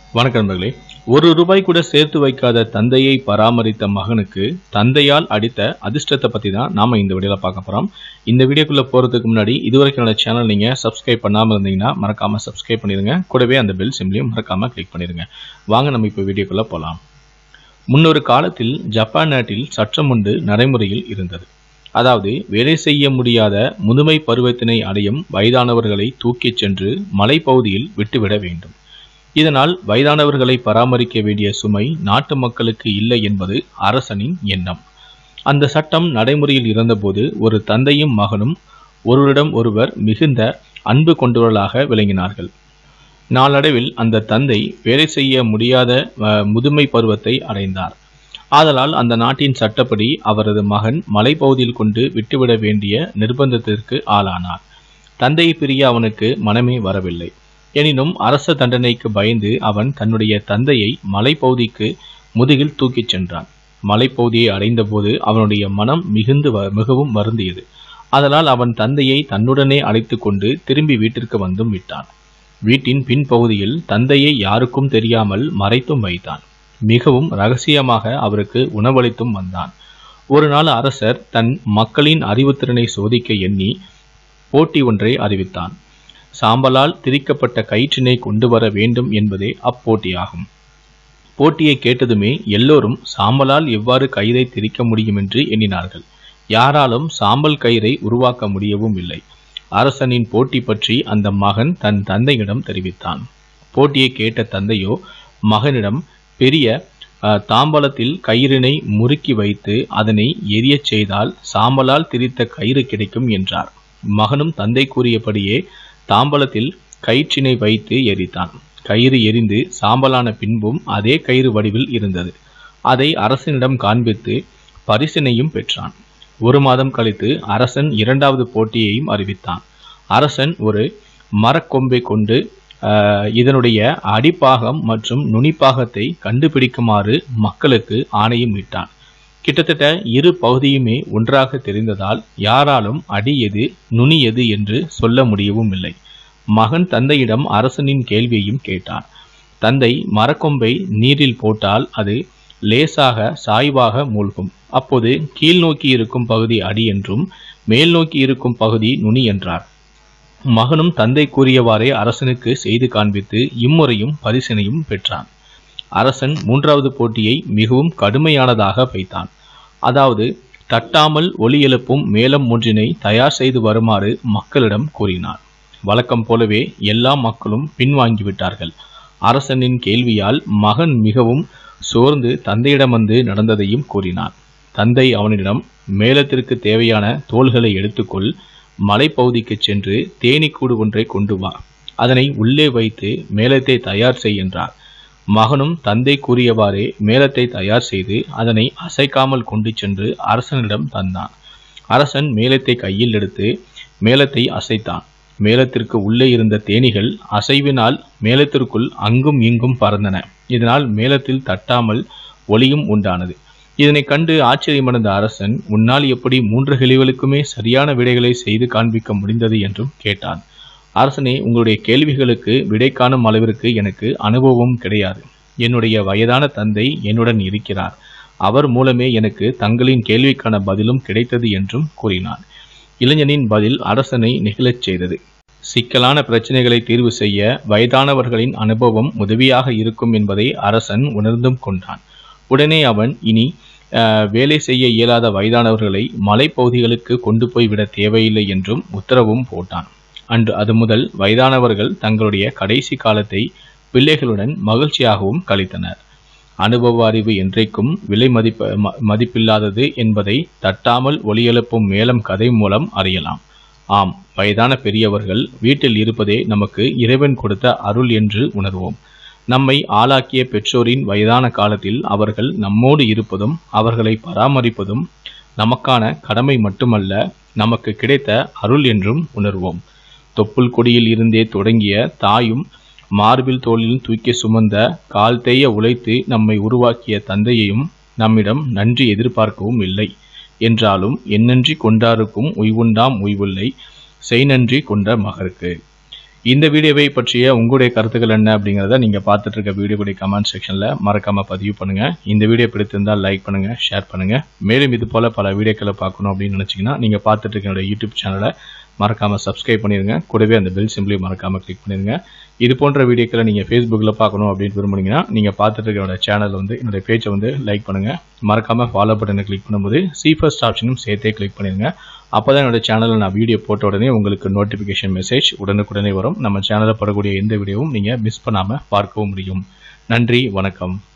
வணக்கம் நண்பர்களே ஒரு ரூபாய் கூட சேர்த்து வைக்காத தந்தையை பராமரித்த மகனுக்கு தந்தையால் அடித்த அதிர்ஷ்டத்தை பற்றி தான் நாம் இந்த வீடியோவில் பார்க்க போகிறோம் இந்த வீடியோக்குள்ளே போகிறதுக்கு முன்னாடி இதுவரைக்கும் என்னோட சேனல் நீங்கள் சப்ஸ்கிரைப் பண்ணாமல் இருந்தீங்கன்னா மறக்காமல் சப்ஸ்கிரைப் பண்ணிடுங்க கூடவே அந்த பெல் சிம்லையும் மறக்காமல் கிளிக் பண்ணிடுங்க வாங்க நம்ம இப்போ வீடியோக்குள்ளே போகலாம் முன்னொரு காலத்தில் ஜப்பான் நாட்டில் சட்டம் ஒன்று நடைமுறையில் இருந்தது அதாவது வேலை செய்ய முடியாத முதுமை பருவத்தினை அடையும் வயதானவர்களை தூக்கிச் சென்று மலைப்பகுதியில் விட்டுவிட வேண்டும் இதனால் வயதானவர்களை பராமரிக்க வேண்டிய சுமை நாட்டு மக்களுக்கு இல்லை என்பது அரசனின் எண்ணம் அந்த சட்டம் நடைமுறையில் இருந்தபோது ஒரு தந்தையும் மகனும் ஒருவரிடம் ஒருவர் மிகுந்த அன்பு கொண்டவர்களாக விளங்கினார்கள் நாளடைவில் அந்த தந்தை வேலை செய்ய முடியாத அஹ், முதுமை பருவத்தை அடைந்தார் ஆதலால் அந்த நாட்டின் சட்டப்படி அவரது மகன் மலைப்பகுதியில் கொண்டு விட்டுவிட வேண்டிய நிர்பந்தத்திற்கு ஆளானார் தந்தையை பிரிய அவனுக்கு மனமே வரவில்லை எனினும் அரச தண்டனைக்கு பயந்து அவன் தன்னுடைய தந்தையை மலைப்பகுதிக்கு முதுகில் தூக்கிச் சென்றான் மலைப்பகுதியை அடைந்தபோது அவனுடைய மனம் மிகுந்து வ- மிகவும் வருந்தியது அதனால் அவன் தந்தையை தன்னுடனே அழைத்து கொண்டு திரும்பி வீட்டிற்கு வந்தும் விட்டான் வீட்டின் பின்பகுதியில் தந்தையை யாருக்கும் தெரியாமல் மறைத்தும் வைத்தான் மிகவும் ரகசியமாக அவருக்கு உணவளித்தும் வந்தான் ஒரு நாள் அரசர் தன் மக்களின் அறிவுத்திறனை சோதிக்க எண்ணி போட்டி ஒன்றை அறிவித்தான் சாம்பலால் திரிக்கப்பட்ட கயிற்றினை கொண்டு வர வேண்டும் என்பதே அப்போட்டியாகும் போட்டியை கேட்டதுமே எல்லோரும் சாம்பலால் எவ்வாறு கயிறை திரிக்க முடியும் என்று எண்ணினார்கள் யாராலும் சாம்பல் கயிறை உருவாக்க முடியவும் இல்லை அரசனின் போட்டி பற்றி அந்த மகன் தன் தந்தையிடம் தெரிவித்தான் போட்டியை கேட்ட தந்தையோ மகனிடம் பெரிய அஹ், தாம்பலத்தில் கயிறினை முறுக்கி வைத்து அதனை எரியச் செய்தால் சாம்பலால் திரித்த கயிறு கிடைக்கும் என்றார் மகனும் தந்தை கூறியபடியே தாம்பலத்தில் கயிற்றினை வைத்து எரித்தான் கயிறு எரிந்து சாம்பலான பின்பும் அதே கயிறு வடிவில் இருந்தது அதை அரசனிடம் காண்பித்து பரிசினையும் பெற்றான் ஒரு மாதம் கழித்து அரசன் இரண்டாவது போட்டியையும் அறிவித்தான் அரசன் ஒரு மரக்கொம்பை கொண்டு ஆஹ், இதனுடைய அடிப்பாகம் மற்றும் நுனிப்பாகத்தை கண்டுபிடிக்குமாறு மக்களுக்கு ஆணையும் இட்டான் கிட்டத்தட்ட இரு பகுதியுமே ஒன்றாக தெரிந்ததால் யாராலும் அடி எது நுனி எது என்று சொல்ல முடியவும் இல்லை மகன் தந்தையிடம் அரசனின் கேள்வியையும் கேட்டான் தந்தை மரக்கொம்பை நீரில் போட்டால் அது லேசாக சாய்வாக மூழ்கும் அப்போது கீழ் நோக்கி இருக்கும் பகுதி அடி என்றும் மேல் நோக்கி இருக்கும் பகுதி நுனி என்றார் மகனும் தந்தை கூறியவாறே அரசனுக்கு செய்து காண்பித்து இம்முறையும் பரிசினையும் பெற்றான் அரசன் மூன்றாவது போட்டியை மிகவும் கடுமையானதாக வைத்தான் அதாவது தட்டாமல் ஒலி எழுப்பும் மேளம் ஒன்றினை தயார் செய்து வருமாறு மக்களிடம் கூறினார் வழக்கம் போலவே எல்லா மக்களும் பின்வாங்கிவிட்டார்கள் அரசனின் கேள்வியால் மகன் மிகவும் சோர்ந்து தந்தையிடம் வந்து நடந்ததையும் கூறினான் தந்தை அவனிடம் மேளத்திற்கு தேவையான தோள்களை எடுத்துக்கொள் மலைப்பகுதிக்கு சென்று தேனீக்கூடு ஒன்றை கொண்டு வா அதனை உள்ளே வைத்து மேளத்தை தயார் செய் என்றார் மகனும் தந்தை கூறியவாறே மேளத்தை தயார் செய்து அதனை அசைக்காமல் கொண்டு சென்று அரசனிடம் தந்தான் அரசன் மேளத்தை கையில் எடுத்து மேளத்தை அசைத்தான் மேளத்திற்கு உள்ளே இருந்த தேனீகள் அசைவினால் மேளத்திற்குள் அங்கும் இங்கும் பறந்தன இதனால் மேளத்தில் தட்டாமல் ஒளியும் உண்டானது இதனை கண்டு ஆச்சரியமடைந்த அரசன் உன்னால் எப்படி மூன்று கிளிகளுக்குமே சரியான விடைகளை செய்து காண்பிக்க முடிந்தது என்றும் கேட்டான் அரசனே உங்களுடைய கேள்விகளுக்கு விடை காணும் அளவிற்கு எனக்கு அனுபவம் கிடையாது என்னுடைய வயதான தந்தை என்னுடன் இருக்கிறார் அவர் மூலமே எனக்கு தங்களின் கேள்விக்கான பதிலும் கிடைத்தது என்றும் கூறினார் இளைஞனின் பதில் அரசனை நெகிழச் செய்தது சிக்கலான பிரச்சனைகளை தீர்வு செய்ய வயதானவர்களின் அனுபவம் உதவியாக இருக்கும் என்பதை அரசன் உணர்ந்தும் கொண்டான் உடனே அவன் இனி அஹ், வேலை செய்ய இயலாத வயதானவர்களை மலைப்பகுதிகளுக்கு கொண்டு போய் விட தேவையில்லை என்றும் உத்தரவும் போட்டான் அன்று அது முதல் வயதானவர்கள் தங்களுடைய கடைசி காலத்தை பிள்ளைகளுடன் மகிழ்ச்சியாகவும் கழித்தனர் அனுபவ அறிவு என்றைக்கும் விலை மதிப்ப ம- மதிப்பில்லாதது என்பதை தட்டாமல் ஒலியெழுப்பும் மேலம் கதை மூலம் அறியலாம் ஆம் வயதான பெரியவர்கள் வீட்டில் இருப்பதே நமக்கு இறைவன் கொடுத்த அருள் என்று உணர்வோம் நம்மை ஆளாக்கிய பெற்றோரின் வயதான காலத்தில் அவர்கள் நம்மோடு இருப்பதும் அவர்களை பராமரிப்பதும் நமக்கான கடமை மட்டுமல்ல நமக்கு கிடைத்த அருள் என்றும் உணர்வோம் தொப்புள் கொடியில் இருந்தே தொடங்கிய தாயும் மார்பில் தோளில் தூக்கி சுமந்த கால் தேய உழைத்து நம்மை உருவாக்கிய தந்தையையும் நம்மிடம் நன்றி எதிர்பார்க்கவும் இல்லை என்றாலும் எண்ணன்றி கொண்டாருக்கும் உய்வுண்டாம் உய்வில்லை செய் நன்றி கொண்ட மகருக்கு இந்த வீடியோவை பற்றிய உங்களுடைய கருத்துக்கள் என்ன அப்படிங்கிறத நீங்கள் பார்த்துட்டு இருக்க வீடியோடைய கமெண்ட் செக்ஷனில் மறக்காமல் பதிவு பண்ணுங்கள் இந்த வீடியோ பிடித்திருந்தால் லைக் பண்ணுங்கள் ஷேர் பண்ணுங்கள் மேலும் இது போல் பல வீடியோக்களை பார்க்கணும் அப்படின்னு நினச்சிங்கன்னா நீங்கள் பார்த்துட்டு இருக்க என்னோட யூடியூப் சேனலை மறக்காமல் சப்ஸ்கிரைப் பண்ணிடுங்க கூடவே அந்த பெல் சிம்பிளையும் மறக்காமல் கிளிக் பண்ணிடுங்க இது போன்ற வீடியோக்களை நீங்கள் ஃபேஸ்புக்கில் பார்க்கணும் அப்படின்னு விரும்புனீங்கன்னா நீங்கள் பார்த்துட்டு இருக்க என்னோட சேனல் வந்து என்னோட பேஜை வந்து லைக் பண்ணுங்கள் மறக்காமல் ஃபாலோ பட்டனை கிளிக் பண்ணும்போது சி ஃபர்ஸ்ட் ஆப்ஷனும் சேர்த்தே கிளிக் பண்ணிடுங்க அப்போ தான் என்னோட சேனலில் நான் வீடியோ போட்ட உடனே உங்களுக்கு நோட்டிஃபிகேஷன் மெசேஜ் உடனுக்குடனே வரும் நம்ம சேனலில் போடக்கூடிய எந்த வீடியோவும் நீங்கள் மிஸ் பண்ணாமல் பார்க்கவும் முடியும் நன்றி வணக்கம்